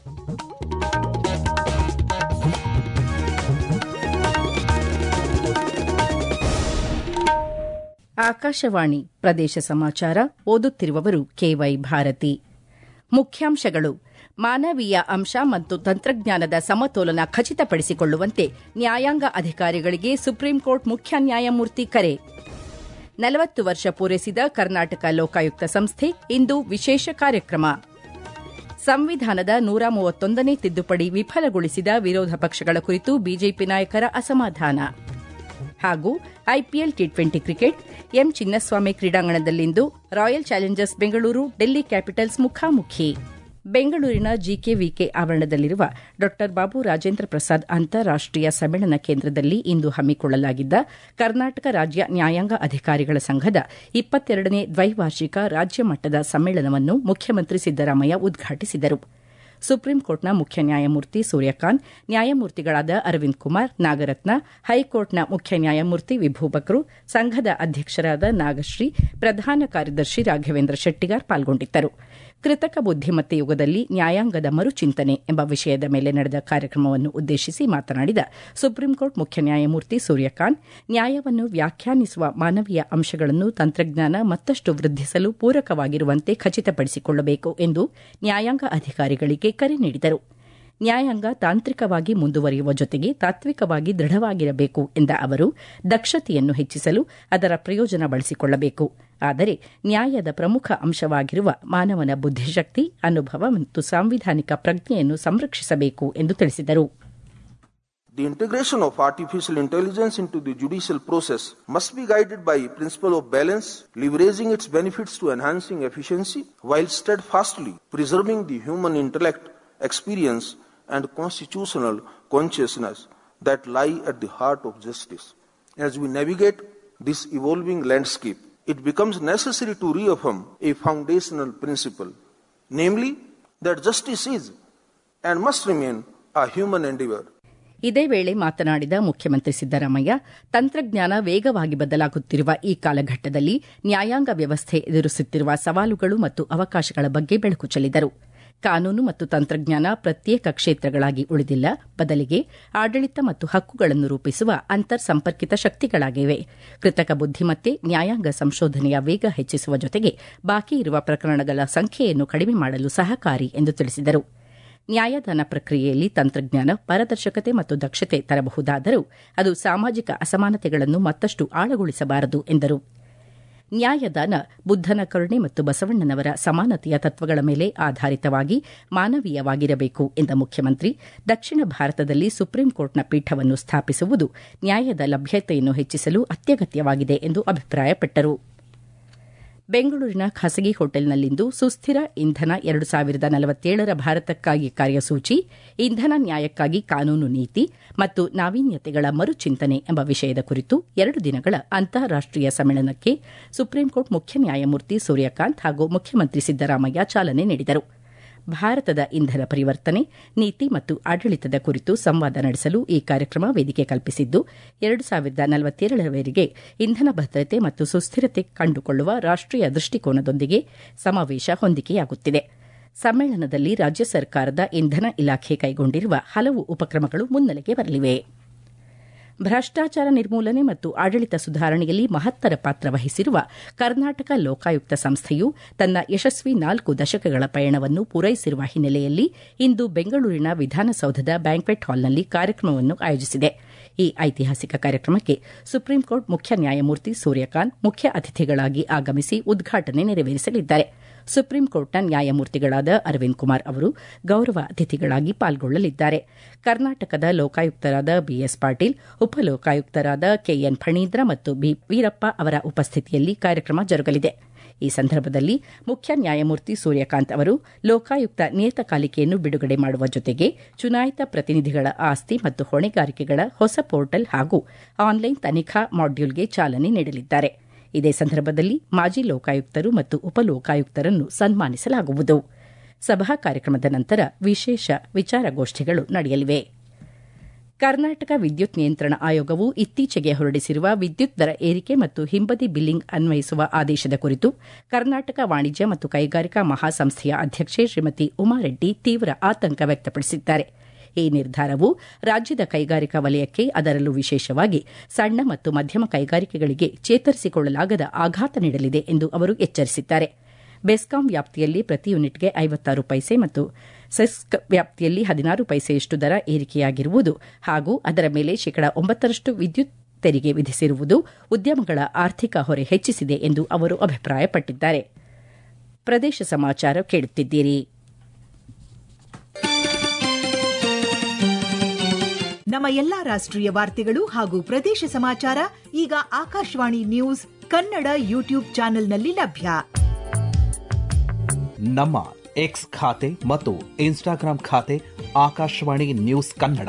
ಆಕಾಶವಾಣಿ ಪ್ರದೇಶ ಸಮಾಚಾರ ಓದುತ್ತಿರುವವರು ಕೆವೈ ಭಾರತಿ ಮುಖ್ಯಾಂಶಗಳು ಮಾನವೀಯ ಅಂಶ ಮತ್ತು ತಂತ್ರಜ್ಞಾನದ ಸಮತೋಲನ ಖಚಿತಪಡಿಸಿಕೊಳ್ಳುವಂತೆ ನ್ಯಾಯಾಂಗ ಅಧಿಕಾರಿಗಳಿಗೆ ಸುಪ್ರೀಂಕೋರ್ಟ್ ಮುಖ್ಯ ನ್ಯಾಯಮೂರ್ತಿ ಕರೆ ನಲವತ್ತು ವರ್ಷ ಪೂರೈಸಿದ ಕರ್ನಾಟಕ ಲೋಕಾಯುಕ್ತ ಸಂಸ್ಥೆ ಇಂದು ವಿಶೇಷ ಕಾರ್ಯಕ್ರಮ ಸಂವಿಧಾನದ ನೂರ ಮೂವತ್ತೊಂದನೇ ತಿದ್ದುಪಡಿ ವಿಫಲಗೊಳಿಸಿದ ವಿರೋಧ ಪಕ್ಷಗಳ ಕುರಿತು ಬಿಜೆಪಿ ನಾಯಕರ ಅಸಮಾಧಾನ ಹಾಗೂ IPL T twenty cricket M Chinnaswamy ಕ್ರೀಡಾಂಗಣದಲ್ಲಿಂದು Royal Challengers Bengaluru Delhi Capitals ಮುಖಾಮುಖಿ ಬೆಂಗಳೂರಿನ ಜಿಕೆವಿಕೆ ಆವರಣದಲ್ಲಿರುವ ಡಾ ಬಾಬು ರಾಜೇಂದ್ರ ಪ್ರಸಾದ್ ಅಂತಾರಾಷ್ಟೀಯ ಸಮ್ಮೇಳನ ಕೇಂದ್ರದಲ್ಲಿ ಇಂದು ಹಮ್ಮಿಕೊಳ್ಳಲಾಗಿದ್ದ ಕರ್ನಾಟಕ ರಾಜ್ಯ ನ್ಯಾಯಾಂಗ ಅಧಿಕಾರಿಗಳ ಸಂಘದ ಇಪ್ಪತ್ತೆರಡನೇ ದ್ವೈವಾರ್ಷಿಕ ರಾಜ್ಯ ಮಟ್ಟದ ಸಮ್ಮೇಳನವನ್ನು ಮುಖ್ಯಮಂತ್ರಿ ಸಿದ್ದರಾಮಯ್ಯ ಉದ್ಘಾಟಿಸಿದರು ಸುಪ್ರೀಂಕೋರ್ಟ್ನ ಮುಖ್ಯ ನ್ಯಾಯಮೂರ್ತಿ ಸೂರ್ಯಕಾಂತ್ ನ್ಯಾಯಮೂರ್ತಿಗಳಾದ ಅರವಿಂದ್ ಕುಮಾರ್ ನಾಗರತ್ನ ಹೈಕೋರ್ಟ್ನ ಮುಖ್ಯ ನ್ಯಾಯಮೂರ್ತಿ ವಿಭೂಬಕ್ರು ಸಂಘದ ಅಧ್ಯಕ್ಷರಾದ ನಾಗಶ್ರೀ ಪ್ರಧಾನ ಕಾರ್ಯದರ್ಶಿ ರಾಘವೇಂದ್ರ ಶೆಟ್ಟಿಗಾರ್ ಪಾಲ್ಗೊಂಡಿದ್ದರು ಕೃತಕ ಬುದ್ದಿಮತ್ತೆ ಯುಗದಲ್ಲಿ ನ್ಯಾಯಾಂಗದ ಮರುಚಿಂತನೆ ಎಂಬ ವಿಷಯದ ಮೇಲೆ ನಡೆದ ಕಾರ್ಯಕ್ರಮವನ್ನು ಉದ್ದೇಶಿಸಿ ಮಾತನಾಡಿದ ಸುಪ್ರೀಂಕೋರ್ಟ್ ಮುಖ್ಯ ನ್ಯಾಯಮೂರ್ತಿ ಸೂರ್ಯಕಾಂತ್ ನ್ಯಾಯವನ್ನು ವ್ಯಾಖ್ಯಾನಿಸುವ ಮಾನವೀಯ ಅಂಶಗಳನ್ನು ತಂತ್ರಜ್ಞಾನ ಮತ್ತಷ್ಟು ವೃದ್ಧಿಸಲು ಪೂರಕವಾಗಿರುವಂತೆ ಖಚಿತಪಡಿಸಿಕೊಳ್ಳಬೇಕು ಎಂದು ನ್ಯಾಯಾಂಗ ಅಧಿಕಾರಿಗಳಿಗೆ ಕರೆ ನೀಡಿದರು ನ್ಯಾಯಾಂಗ ತಾಂತ್ರಿಕವಾಗಿ ಮುಂದುವರಿಯುವ ಜೊತೆಗೆ ತಾತ್ವಿಕವಾಗಿ ದೃಢವಾಗಿರಬೇಕು ಎಂದ ಅವರು ದಕ್ಷತೆಯನ್ನು ಹೆಚ್ಚಿಸಲು ಅದರ ಪ್ರಯೋಜನ ಬಳಸಿಕೊಳ್ಳಬೇಕು ಆದರೆ ನ್ಯಾಯದ ಪ್ರಮುಖ ಅಂಶವಾಗಿರುವ ಮಾನವನ ಬುದ್ಧಿಶಕ್ತಿ ಅನುಭವ ಮತ್ತು ಸಾಂವಿಧಾನಿಕ ಪ್ರಜ್ಞೆಯನ್ನು ಸಂರಕ್ಷಿಸಬೇಕು ಎಂದು ತಿಳಿಸಿದರು The integration of artificial intelligence into the judicial process must be guided by principle of balance, leveraging its benefits to enhancing efficiency while steadfastly preserving the human intellect, experience and constitutional consciousness that lie at the heart of justice. As we navigate this evolving landscape, it becomes necessary to reaffirm a foundational principle, namely that justice is and must remain a human endeavor. ಇದೇ ವೇಳೆ ಮಾತನಾಡಿದ ಮುಖ್ಯಮಂತ್ರಿ ಸಿದ್ದರಾಮಯ್ಯ ತಂತ್ರಜ್ಞಾನ ವೇಗವಾಗಿ ಬದಲಾಗುತ್ತಿರುವ ಈ ಕಾಲಘಟ್ಟದಲ್ಲಿ ನ್ಯಾಯಾಂಗ ವ್ಯವಸ್ಥೆ ಎದುರಿಸುತ್ತಿರುವ ಸವಾಲುಗಳು ಮತ್ತು ಅವಕಾಶಗಳ ಬಗ್ಗೆ ಬೆಳಕು ಚೆಲ್ಲಿದರು ಕಾನೂನು ಮತ್ತು ತಂತ್ರಜ್ಞಾನ ಪ್ರತ್ಯೇಕ ಕ್ಷೇತ್ರಗಳಾಗಿ ಉಳಿದಿಲ್ಲ ಬದಲಿಗೆ ಆಡಳಿತ ಮತ್ತು ಹಕ್ಕುಗಳನ್ನು ರೂಪಿಸುವ ಅಂತರ್ ಸಂಪರ್ಕಿತ ಶಕ್ತಿಗಳಾಗಿವೆ ಕೃತಕ ಬುದ್ದಿಮತ್ತೆ ನ್ಯಾಯಾಂಗ ಸಂಶೋಧನೆಯ ವೇಗ ಹೆಚ್ಚಿಸುವ ಜೊತೆಗೆ ಬಾಕಿ ಇರುವ ಪ್ರಕರಣಗಳ ಸಂಖ್ಯೆಯನ್ನು ಕಡಿಮೆ ಮಾಡಲು ಸಹಕಾರಿ ಎಂದು ತಿಳಿಸಿದರು ನ್ಯಾಯದಾನ ಪ್ರಕ್ರಿಯೆಯಲ್ಲಿ ತಂತ್ರಜ್ಞಾನ ಪಾರದರ್ಶಕತೆ ಮತ್ತು ದಕ್ಷತೆ ತರಬಹುದಾದರೂ ಅದು ಸಾಮಾಜಿಕ ಅಸಮಾನತೆಗಳನ್ನು ಮತ್ತಷ್ಟು ಆಳಗೊಳಿಸಬಾರದು ಎಂದರು ನ್ಯಾಯದಾನ ಬುದ್ದನ ಕರುಣೆ ಮತ್ತು ಬಸವಣ್ಣನವರ ಸಮಾನತೆಯ ತತ್ವಗಳ ಮೇಲೆ ಆಧಾರಿತವಾಗಿ ಮಾನವೀಯವಾಗಿರಬೇಕು ಎಂದ ಮುಖ್ಯಮಂತ್ರಿ ದಕ್ಷಿಣ ಭಾರತದಲ್ಲಿ ಸುಪ್ರೀಂಕೋರ್ಟ್ನ ಪೀಠವನ್ನು ಸ್ಥಾಪಿಸುವುದು ನ್ಯಾಯದ ಲಭ್ಯತೆಯನ್ನು ಹೆಚ್ಚಿಸಲು ಅತ್ಯಗತ್ಯವಾಗಿದೆ ಎಂದು ಅಭಿಪ್ರಾಯಪಟ್ಟರು ಬೆಂಗಳೂರಿನ ಖಾಸಗಿ ಹೋಟೆಲ್ನಲ್ಲಿಂದು ಸುಸ್ಥಿರ ಇಂಧನ ಎರಡು ಸಾವಿರದ ನಲವತ್ತೇಳರ ಭಾರತಕ್ಕಾಗಿ ಕಾರ್ಯಸೂಚಿ ಇಂಧನ ನ್ಯಾಯಕ್ಕಾಗಿ ಕಾನೂನು ನೀತಿ ಮತ್ತು ನಾವೀನ್ಯತೆಗಳ ಮರುಚಿಂತನೆ ಎಂಬ ವಿಷಯದ ಕುರಿತು ಎರಡು ದಿನಗಳ ಅಂತಾರಾಷ್ಟೀಯ ಸಮ್ಮೇಳನಕ್ಕೆ ಸುಪ್ರೀಂಕೋರ್ಟ್ ಮುಖ್ಯ ನ್ಯಾಯಮೂರ್ತಿ ಸೂರ್ಯಕಾಂತ್ ಹಾಗೂ ಮುಖ್ಯಮಂತ್ರಿ ಸಿದ್ದರಾಮಯ್ಯ ಚಾಲನೆ ನೀಡಿದರು ಭಾರತದ ಇಂಧನ ಪರಿವರ್ತನೆ ನೀತಿ ಮತ್ತು ಆಡಳಿತದ ಕುರಿತು ಸಂವಾದ ನಡೆಸಲು ಈ ಕಾರ್ಯಕ್ರಮ ವೇದಿಕೆ ಕಲ್ಪಿಸಿದ್ದು ಎರಡು ಸಾವಿರದ ನಲವತ್ತೇಳರವರೆಗೆ ಇಂಧನ ಭದ್ರತೆ ಮತ್ತು ಸುಸ್ಥಿರತೆ ಕಂಡುಕೊಳ್ಳುವ ರಾಷ್ಟೀಯ ದೃಷ್ಟಿಕೋನದೊಂದಿಗೆ ಸಮಾವೇಶ ಹೊಂದಿಕೆಯಾಗುತ್ತಿದೆ ಸಮ್ಮೇಳನದಲ್ಲಿ ರಾಜ್ಯ ಸರ್ಕಾರದ ಇಂಧನ ಇಲಾಖೆ ಕೈಗೊಂಡಿರುವ ಹಲವು ಉಪಕ್ರಮಗಳು ಮುನ್ನೆಲೆಗೆ ಬರಲಿವೆ ಭ್ರಷ್ಟಾಚಾರ ನಿರ್ಮೂಲನೆ ಮತ್ತು ಆಡಳಿತ ಸುಧಾರಣೆಯಲ್ಲಿ ಮಹತ್ತರ ಪಾತ್ರ ವಹಿಸಿರುವ ಕರ್ನಾಟಕ ಲೋಕಾಯುಕ್ತ ಸಂಸ್ಥೆಯು ತನ್ನ ಯಶಸ್ವಿ ನಾಲ್ಕು ದಶಕಗಳ ಪಯಣವನ್ನು ಪೂರೈಸಿರುವ ಹಿನ್ನೆಲೆಯಲ್ಲಿ ಇಂದು ಬೆಂಗಳೂರಿನ ವಿಧಾನಸೌಧದ ಬ್ಯಾಂಕ್ವೆಟ್ ಹಾಲ್ನಲ್ಲಿ ಕಾರ್ಯಕ್ರಮವನ್ನು ಆಯೋಜಿಸಿದೆ ಈ ಐತಿಹಾಸಿಕ ಕಾರ್ಯಕ್ರಮಕ್ಕೆ ಸುಪ್ರೀಂಕೋರ್ಟ್ ಮುಖ್ಯ ನ್ಯಾಯಮೂರ್ತಿ ಸೂರ್ಯಕಾಂತ್ ಮುಖ್ಯ ಅತಿಥಿಗಳಾಗಿ ಆಗಮಿಸಿ ಉದ್ಘಾಟನೆ ನೆರವೇರಿಸಲಿದ್ದಾರೆ ಸುಪ್ರೀಂಕೋರ್ಟ್ನ ನ್ಯಾಯಮೂರ್ತಿಗಳಾದ ಅರವಿಂದ್ ಕುಮಾರ್ ಅವರು ಗೌರವ ಅತಿಥಿಗಳಾಗಿ ಪಾಲ್ಗೊಳ್ಳಲಿದ್ದಾರೆ ಕರ್ನಾಟಕದ ಲೋಕಾಯುಕ್ತರಾದ ಬಿಎಸ್ ಪಾಟೀಲ್ ಉಪಲೋಕಾಯುಕ್ತರಾದ ಕೆಎನ್ ಫಣೀಂದ್ರ ಮತ್ತು ಬಿ ವೀರಪ್ಪ ಅವರ ಉಪಸ್ಥಿತಿಯಲ್ಲಿ ಕಾರ್ಯಕ್ರಮ ಜರುಗಲಿದೆ ಈ ಸಂದರ್ಭದಲ್ಲಿ ಮುಖ್ಯ ನ್ಯಾಯಮೂರ್ತಿ ಸೂರ್ಯಕಾಂತ್ ಅವರು ಲೋಕಾಯುಕ್ತ ನಿಯತಕಾಲಿಕೆಯನ್ನು ಬಿಡುಗಡೆ ಮಾಡುವ ಜೊತೆಗೆ ಚುನಾಯಿತ ಪ್ರತಿನಿಧಿಗಳ ಆಸ್ತಿ ಮತ್ತು ಹೊಣೆಗಾರಿಕೆಗಳ ಹೊಸ ಪೋರ್ಟಲ್ ಹಾಗೂ ಆನ್ಲೈನ್ ತನಿಖಾ ಮಾಡ್ಯೂಲ್ಗೆ ಚಾಲನೆ ನೀಡಲಿದ್ದಾರೆ ಇದೇ ಸಂದರ್ಭದಲ್ಲಿ ಮಾಜಿ ಲೋಕಾಯುಕ್ತರು ಮತ್ತು ಉಪಲೋಕಾಯುಕ್ತರನ್ನು ಸನ್ಮಾನಿಸಲಾಗುವುದು ಸಭಾ ಕಾರ್ಯಕ್ರಮದ ನಂತರ ವಿಶೇಷ ವಿಚಾರಗೋಷ್ಠಿಗಳು ನಡೆಯಲಿವೆ ಕರ್ನಾಟಕ ವಿದ್ಯುತ್ ನಿಯಂತ್ರಣ ಆಯೋಗವು ಇತ್ತೀಚೆಗೆ ಹೊರಡಿಸಿರುವ ವಿದ್ಯುತ್ ದರ ಏರಿಕೆ ಮತ್ತು ಹಿಂಬದಿ ಬಿಲ್ಲಿಂಗ್ ಅನ್ವಯಿಸುವ ಆದೇಶದ ಕುರಿತು ಕರ್ನಾಟಕ ವಾಣಿಜ್ಯ ಮತ್ತು ಕೈಗಾರಿಕಾ ಮಹಾಸಂಸ್ಥೆಯ ಅಧ್ಯಕ್ಷೆ ಶ್ರೀಮತಿ ಉಮಾರೆಡ್ಡಿ ತೀವ್ರ ಆತಂಕ ವ್ಯಕ್ತಪಡಿಸಿದ್ದಾರೆ ಈ ನಿರ್ಧಾರವು ರಾಜ್ಯದ ಕೈಗಾರಿಕಾ ವಲಯಕ್ಕೆ ಅದರಲ್ಲೂ ವಿಶೇಷವಾಗಿ ಸಣ್ಣ ಮತ್ತು ಮಧ್ಯಮ ಕೈಗಾರಿಕೆಗಳಿಗೆ ಚೇತರಿಸಿಕೊಳ್ಳಲಾಗದ ಆಘಾತ ನೀಡಲಿದೆ ಎಂದು ಅವರು ಎಚ್ಚರಿಸಿದ್ದಾರೆ ಬೆಸ್ಕಾಂ ವ್ಯಾಪ್ತಿಯಲ್ಲಿ ಪ್ರತಿ ಯೂನಿಟ್ಗೆ ಐವತ್ತಾರು ಪೈಸೆ ಮತ್ತು ಸೆಸ್ಕ್ ವ್ಯಾಪ್ತಿಯಲ್ಲಿ ಹದಿನಾರು ಪೈಸೆಯಷ್ಟು ದರ ಏರಿಕೆಯಾಗಿರುವುದು ಹಾಗೂ ಅದರ ಮೇಲೆ ಶೇಕಡ ಒಂಬತ್ತರಷ್ಟು ವಿದ್ಯುತ್ ತೆರಿಗೆ ವಿಧಿಸಿರುವುದು ಉದ್ಯಮಗಳ ಆರ್ಥಿಕ ಹೊರೆ ಹೆಚ್ಚಿಸಿದೆ ಎಂದು ಅವರು ಅಭಿಪ್ರಾಯಪಟ್ಟಿದ್ದಾರೆ ಪ್ರದೇಶ ಸಮಾಚಾರ ಕೇಳುತ್ತಿದ್ದೀರಿ ನಮ್ಮ ಎಲ್ಲಾ ರಾಷ್ಟ್ರೀಯ ವಾರ್ತೆಗಳು ಹಾಗೂ ಪ್ರದೇಶ ಸಮಾಚಾರ ಈಗ ಆಕಾಶವಾಣಿ ನ್ಯೂಸ್ ಕನ್ನಡ ಯೂಟ್ಯೂಬ್ ಚಾನೆಲ್ನಲ್ಲಿ ಲಭ್ಯ ನಮ್ಮ ಎಕ್ಸ್ ಖಾತೆ ಮತ್ತು ಇನ್ಸ್ಟಾಗ್ರಾಂ ಖಾತೆ ಆಕಾಶವಾಣಿ ನ್ಯೂಸ್ ಕನ್ನಡ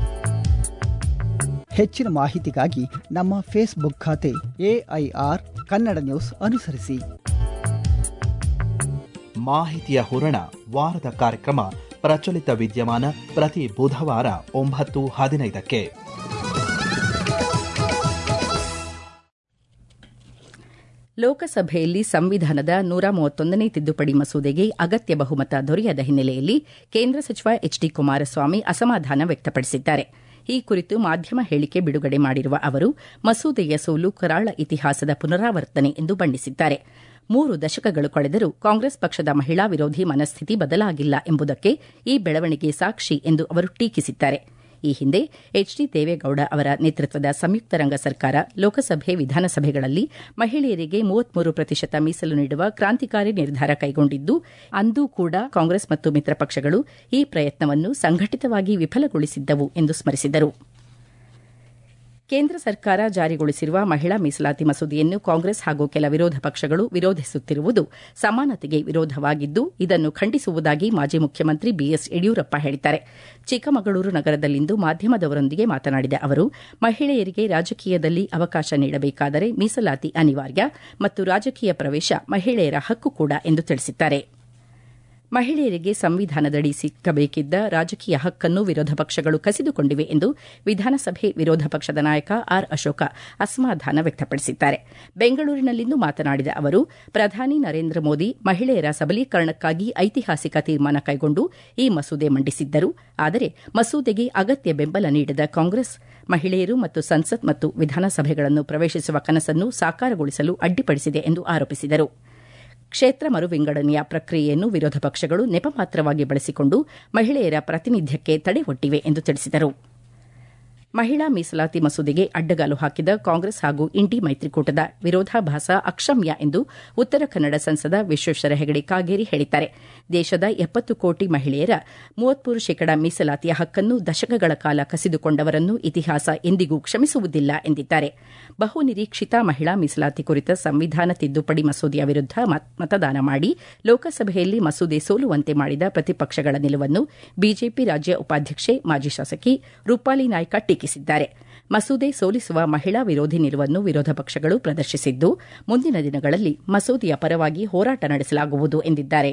ಹೆಚ್ಚಿನ ಮಾಹಿತಿಗಾಗಿ ನಮ್ಮ ಫೇಸ್ಬುಕ್ ಖಾತೆ ಎಐಆರ್ ಕನ್ನಡ ನ್ಯೂಸ್ ಅನುಸರಿಸಿ ಮಾಹಿತಿಯ ಹೂರಣ ವಾರದ ಕಾರ್ಯಕ್ರಮ ಪ್ರಚಲಿತ ವಿದ್ಯಮಾನ ಪ್ರತಿ ಬುಧವಾರ ಒಂಬತ್ತು ಹದಿನೈದಕ್ಕೆ ಲೋಕಸಭೆಯಲ್ಲಿ ಸಂವಿಧಾನದ ನೂರ ಮೂವತ್ತೊಂದನೇ ತಿದ್ದುಪಡಿ ಮಸೂದೆಗೆ ಅಗತ್ಯ ಬಹುಮತ ದೊರೆಯದ ಹಿನ್ನೆಲೆಯಲ್ಲಿ ಕೇಂದ್ರ ಸಚಿವ ಎಚ್ ಡಿ ಕುಮಾರಸ್ವಾಮಿ ಅಸಮಾಧಾನ ವ್ಯಕ್ತಪಡಿಸಿದ್ದಾರೆ ಈ ಕುರಿತು ಮಾಧ್ಯಮ ಹೇಳಿಕೆ ಬಿಡುಗಡೆ ಮಾಡಿರುವ ಅವರು ಮಸೂದೆಯ ಸೋಲು ಕರಾಳ ಇತಿಹಾಸದ ಪುನರಾವರ್ತನೆ ಎಂದು ಬಣ್ಣಿಸಿದ್ದಾರೆ ಮೂರು ದಶಕಗಳು ಕಳೆದರೂ ಕಾಂಗ್ರೆಸ್ ಪಕ್ಷದ ಮಹಿಳಾ ವಿರೋಧಿ ಮನಸ್ಥಿತಿ ಬದಲಾಗಿಲ್ಲ ಎಂಬುದಕ್ಕೆ ಈ ಬೆಳವಣಿಗೆ ಸಾಕ್ಷಿ ಎಂದು ಅವರು ಟೀಕಿಸಿದ್ದಾರೆ ಈ ಹಿಂದೆ ಎಚ್ ಡಿ ದೇವೇಗೌಡ ಅವರ ನೇತೃತ್ವದ ಸಂಯುಕ್ತ ರಂಗ ಸರ್ಕಾರ ಲೋಕಸಭೆ ವಿಧಾನಸಭೆಗಳಲ್ಲಿ ಮಹಿಳೆಯರಿಗೆ ಮೂವತ್ಮೂರು ಪ್ರತಿಶತ ಮೀಸಲು ನೀಡುವ ಕ್ರಾಂತಿಕಾರಿ ನಿರ್ಧಾರ ಕೈಗೊಂಡಿದ್ದು ಅಂದೂ ಕೂಡ ಕಾಂಗ್ರೆಸ್ ಮತ್ತು ಮಿತ್ರ ಪಕ್ಷಗಳು ಈ ಪ್ರಯತ್ನವನ್ನು ಸಂಘಟಿತವಾಗಿ ವಿಫಲಗೊಳಿಸಿದ್ದವು ಎಂದು ಸ್ಮರಿಸಿದರು ಕೇಂದ್ರ ಸರ್ಕಾರ ಜಾರಿಗೊಳಿಸಿರುವ ಮಹಿಳಾ ಮೀಸಲಾತಿ ಮಸೂದೆಯನ್ನು ಕಾಂಗ್ರೆಸ್ ಹಾಗೂ ಕೆಲ ವಿರೋಧ ಪಕ್ಷಗಳು ವಿರೋಧಿಸುತ್ತಿರುವುದು ಸಮಾನತೆಗೆ ವಿರೋಧವಾಗಿದ್ದು ಇದನ್ನು ಖಂಡಿಸುವುದಾಗಿ ಮಾಜಿ ಮುಖ್ಯಮಂತ್ರಿ ಬಿಎಸ್ ಯಡಿಯೂರಪ್ಪ ಹೇಳಿದ್ದಾರೆ ಚಿಕ್ಕಮಗಳೂರು ನಗರದಲ್ಲಿಂದು ಮಾಧ್ಯಮದವರೊಂದಿಗೆ ಮಾತನಾಡಿದ ಅವರು ಮಹಿಳೆಯರಿಗೆ ರಾಜಕೀಯದಲ್ಲಿ ಅವಕಾಶ ನೀಡಬೇಕಾದರೆ ಮೀಸಲಾತಿ ಅನಿವಾರ್ಯ ಮತ್ತು ರಾಜಕೀಯ ಪ್ರವೇಶ ಮಹಿಳೆಯರ ಹಕ್ಕು ಕೂಡ ಎಂದು ತಿಳಿಸಿದ್ದಾರೆ ಮಹಿಳೆಯರಿಗೆ ಸಂವಿಧಾನದಡಿ ಸಿಕ್ಕಬೇಕಿದ್ದ ರಾಜಕೀಯ ಹಕ್ಕನ್ನು ವಿರೋಧ ಪಕ್ಷಗಳು ಕಸಿದುಕೊಂಡಿವೆ ಎಂದು ವಿಧಾನಸಭೆ ವಿರೋಧ ಪಕ್ಷದ ನಾಯಕ ಆರ್ ಅಶೋಕ ಅಸಮಾಧಾನ ವ್ಯಕ್ತಪಡಿಸಿದ್ದಾರೆ ಬೆಂಗಳೂರಿನಲ್ಲಿಂದು ಮಾತನಾಡಿದ ಅವರು ಪ್ರಧಾನಿ ನರೇಂದ್ರ ಮೋದಿ ಮಹಿಳೆಯರ ಸಬಲೀಕರಣಕ್ಕಾಗಿ ಐತಿಹಾಸಿಕ ತೀರ್ಮಾನ ಕೈಗೊಂಡು ಈ ಮಸೂದೆ ಮಂಡಿಸಿದ್ದರು ಆದರೆ ಮಸೂದೆಗೆ ಅಗತ್ಯ ಬೆಂಬಲ ನೀಡದ ಕಾಂಗ್ರೆಸ್ ಮಹಿಳೆಯರು ಮತ್ತು ಸಂಸತ್ ಮತ್ತು ವಿಧಾನಸಭೆಗಳನ್ನು ಪ್ರವೇಶಿಸುವ ಕನಸನ್ನು ಸಾಕಾರಗೊಳಿಸಲು ಅಡ್ಡಿಪಡಿಸಿದೆ ಎಂದು ಆರೋಪಿಸಿದರು ಕ್ಷೇತ್ರ ಮರುವಿಂಗಡಣೆಯ ಪ್ರಕ್ರಿಯೆಯನ್ನು ವಿರೋಧ ಪಕ್ಷಗಳು ನೆಪಮಾತ್ರವಾಗಿ ಬಳಸಿಕೊಂಡು ಮಹಿಳೆಯರ ಪ್ರಾತಿನಿಧ್ಯಕ್ಕೆ ತಡೆ ಒಡ್ಡಿವೆ ಎಂದು ತಿಳಿಸಿದರು ಮಹಿಳಾ ಮೀಸಲಾತಿ ಮಸೂದೆಗೆ ಅಡ್ಡಗಾಲು ಹಾಕಿದ ಕಾಂಗ್ರೆಸ್ ಹಾಗೂ ಇಂಡಿ ಮೈತ್ರಿಕೂಟದ ವಿರೋಧಾಭಾಸ ಅಕ್ಷಮ್ಯ ಎಂದು ಉತ್ತರ ಕನ್ನಡ ಸಂಸದ ವಿಶ್ವೇಶ್ವರ ಹೆಗಡೆ ಕಾಗೇರಿ ಹೇಳಿದ್ದಾರೆ ದೇಶದ ಎಪ್ಪತ್ತು ಕೋಟಿ ಮಹಿಳೆಯರ ಮೂವತ್ಮೂರು ಶೇಕಡ ಮೀಸಲಾತಿಯ ಹಕ್ಕನ್ನು ದಶಕಗಳ ಕಾಲ ಕಸಿದುಕೊಂಡವರನ್ನು ಇತಿಹಾಸ ಎಂದಿಗೂ ಕ್ಷಮಿಸುವುದಿಲ್ಲ ಎಂದಿದ್ದಾರೆ ಬಹು ನಿರೀಕ್ಷಿತ ಮಹಿಳಾ ಮೀಸಲಾತಿ ಕುರಿತ ಸಂವಿಧಾನ ತಿದ್ದುಪಡಿ ಮಸೂದೆಯ ವಿರುದ್ದ ಮತದಾನ ಮಾಡಿ ಲೋಕಸಭೆಯಲ್ಲಿ ಮಸೂದೆ ಸೋಲುವಂತೆ ಮಾಡಿದ ಪ್ರತಿಪಕ್ಷಗಳ ನಿಲುವನ್ನು ಬಿಜೆಪಿ ರಾಜ್ಯ ಉಪಾಧ್ಯಕ್ಷೆ ಮಾಜಿ ಶಾಸಕಿ ರೂಪಾಲಿ ನಾಯ್ಕ ಟೀಕಿಸಿದ್ದಾರೆ ಮಸೂದೆ ಸೋಲಿಸುವ ಮಹಿಳಾ ವಿರೋಧಿ ನಿಲುವನ್ನು ವಿರೋಧ ಪಕ್ಷಗಳು ಪ್ರದರ್ಶಿಸಿದ್ದು ಮುಂದಿನ ದಿನಗಳಲ್ಲಿ ಮಸೂದೆಯ ಪರವಾಗಿ ಹೋರಾಟ ನಡೆಸಲಾಗುವುದು ಎಂದಿದ್ದಾರೆ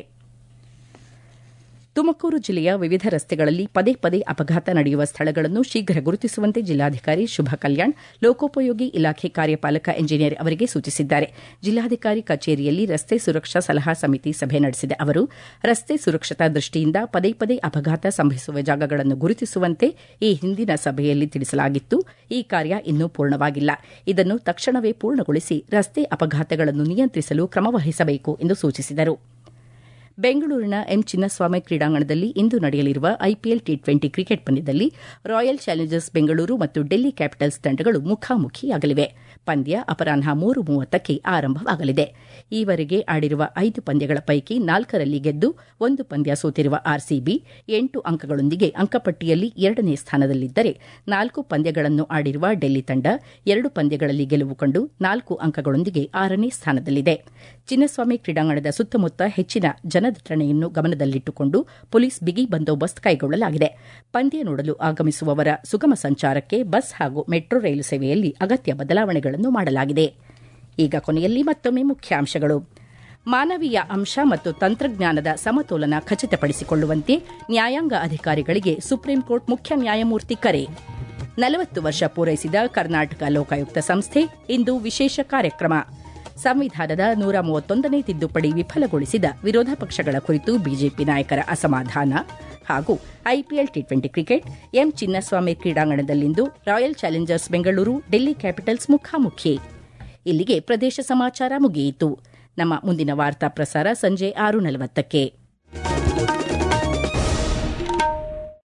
ತುಮಕೂರು ಜಿಲ್ಲೆಯ ವಿವಿಧ ರಸ್ತೆಗಳಲ್ಲಿ ಪದೇ ಪದೇ ಅಪಘಾತ ನಡೆಯುವ ಸ್ಥಳಗಳನ್ನು ಶೀಘ್ರ ಗುರುತಿಸುವಂತೆ ಜಿಲ್ಲಾಧಿಕಾರಿ ಶುಭ ಕಲ್ಯಾಣ್ ಲೋಕೋಪಯೋಗಿ ಇಲಾಖೆ ಕಾರ್ಯಪಾಲಕ ಎಂಜಿನಿಯರ್ ಅವರಿಗೆ ಸೂಚಿಸಿದ್ದಾರೆ ಜಿಲ್ಲಾಧಿಕಾರಿ ಕಚೇರಿಯಲ್ಲಿ ರಸ್ತೆ ಸುರಕ್ಷಾ ಸಲಹಾ ಸಮಿತಿ ಸಭೆ ನಡೆಸಿದ ಅವರು ರಸ್ತೆ ಸುರಕ್ಷತಾ ದೃಷ್ಟಿಯಿಂದ ಪದೇ ಪದೇ ಅಪಘಾತ ಸಂಭವಿಸುವ ಜಾಗಗಳನ್ನು ಗುರುತಿಸುವಂತೆ ಈ ಹಿಂದಿನ ಸಭೆಯಲ್ಲಿ ತಿಳಿಸಲಾಗಿತ್ತು ಈ ಕಾರ್ಯ ಇನ್ನೂ ಪೂರ್ಣವಾಗಿಲ್ಲ ಇದನ್ನು ತಕ್ಷಣವೇ ಪೂರ್ಣಗೊಳಿಸಿ ರಸ್ತೆ ಅಪಘಾತಗಳನ್ನು ನಿಯಂತ್ರಿಸಲು ಕ್ರಮ ವಹಿಸಬೇಕು ಎಂದು ಸೂಚಿಸಿದರು ಬೆಂಗಳೂರಿನ ಎಂ ಚಿನ್ನಸ್ವಾಮಿ ಕ್ರೀಡಾಂಗಣದಲ್ಲಿ ಇಂದು ನಡೆಯಲಿರುವ ಐಪಿಎಲ್ ಟಿ ಟ್ವೆಂಟಿ ಕ್ರಿಕೆಟ್ ಪಂದ್ಯದಲ್ಲಿ ರಾಯಲ್ ಚಾಲೆಂಜರ್ಸ್ ಬೆಂಗಳೂರು ಮತ್ತು ಡೆಲ್ಲಿ ಕ್ಯಾಪಿಟಲ್ಸ್ ತಂಡಗಳು ಮುಖಾಮುಖಿಯಾಗಲಿವೆ ಪಂದ್ಯ ಅಪರಾಹ್ನ ಮೂರು ಮೂವತ್ತಕ್ಕೆ ಆರಂಭವಾಗಲಿದೆ ಈವರೆಗೆ ಆಡಿರುವ ಐದು ಪಂದ್ಯಗಳ ಪೈಕಿ ನಾಲ್ಕರಲ್ಲಿ ಗೆದ್ದು ಒಂದು ಪಂದ್ಯ ಸೋತಿರುವ ಆರ್ಸಿಬಿ ಎಂಟು ಅಂಕಗಳೊಂದಿಗೆ ಅಂಕಪಟ್ಟಿಯಲ್ಲಿ ಎರಡನೇ ಸ್ಥಾನದಲ್ಲಿದ್ದರೆ ನಾಲ್ಕು ಪಂದ್ಯಗಳನ್ನು ಆಡಿರುವ ಡೆಲ್ಲಿ ತಂಡ ಎರಡು ಪಂದ್ಯಗಳಲ್ಲಿ ಗೆಲುವು ಕಂಡು ನಾಲ್ಕು ಅಂಕಗಳೊಂದಿಗೆ ಆರನೇ ಸ್ಥಾನದಲ್ಲಿದೆ ಚಿನ್ನಸ್ವಾಮಿ ಕ್ರೀಡಾಂಗಣದ ಸುತ್ತಮುತ್ತ ಹೆಚ್ಚಿನ ಜನದಟ್ಟಣೆಯನ್ನು ಗಮನದಲ್ಲಿಟ್ಟುಕೊಂಡು ಪೊಲೀಸ್ ಬಿಗಿ ಬಂದೋಬಸ್ತ್ ಕೈಗೊಳ್ಳಲಾಗಿದೆ ಪಂದ್ಯ ನೋಡಲು ಆಗಮಿಸುವವರ ಸುಗಮ ಸಂಚಾರಕ್ಕೆ ಬಸ್ ಹಾಗೂ ಮೆಟ್ರೋ ರೈಲು ಸೇವೆಯಲ್ಲಿ ಅಗತ್ಯ ಬದಲಾವಣೆಗಳನ್ನು ಮಾಡಲಾಗಿದೆ ಈಗ ಕೊನೆಯಲ್ಲಿ ಮತ್ತೊಮ್ಮೆ ಮುಖ್ಯಾಂಶಗಳು ಮಾನವೀಯ ಅಂಶ ಮತ್ತು ತಂತ್ರಜ್ಞಾನದ ಸಮತೋಲನ ಖಚಿತಪಡಿಸಿಕೊಳ್ಳುವಂತೆ ನ್ಯಾಯಾಂಗ ಅಧಿಕಾರಿಗಳಿಗೆ ಸುಪ್ರೀಂ ಕೋರ್ಟ್ ಮುಖ್ಯ ನ್ಯಾಯಮೂರ್ತಿ ಕರೆ ನಲವತ್ತು ವರ್ಷ ಪೂರೈಸಿದ ಕರ್ನಾಟಕ ಲೋಕಾಯುಕ್ತ ಸಂಸ್ಥೆ ಇಂದು ವಿಶೇಷ ಕಾರ್ಯಕ್ರಮ ಸಂವಿಧಾನದ ನೂರ ಮೂವತ್ತೊಂದನೇ ತಿದ್ದುಪಡಿ ವಿಫಲಗೊಳಿಸಿದ ವಿರೋಧ ಪಕ್ಷಗಳ ಕುರಿತು ಬಿಜೆಪಿ ನಾಯಕರ ಅಸಮಾಧಾನ ಹಾಗೂ IPL T twenty cricket M Chinnaswamy ಕ್ರೀಡಾಂಗಣದಲ್ಲಿಂದು Royal Challengers Bengaluru Delhi Capitals ಮುಖಾಮುಖಿ ಇಲ್ಲಿಗೆ ಪ್ರದೇಶ ಸಮಾಚಾರ ಮುಗಿಯಿತು ನಮ್ಮ ಮುಂದಿನ ವಾರ್ತಾ ಪ್ರಸಾರ ಸಂಜೆ ಆರು ನಲವತ್ತಕ್ಕೆ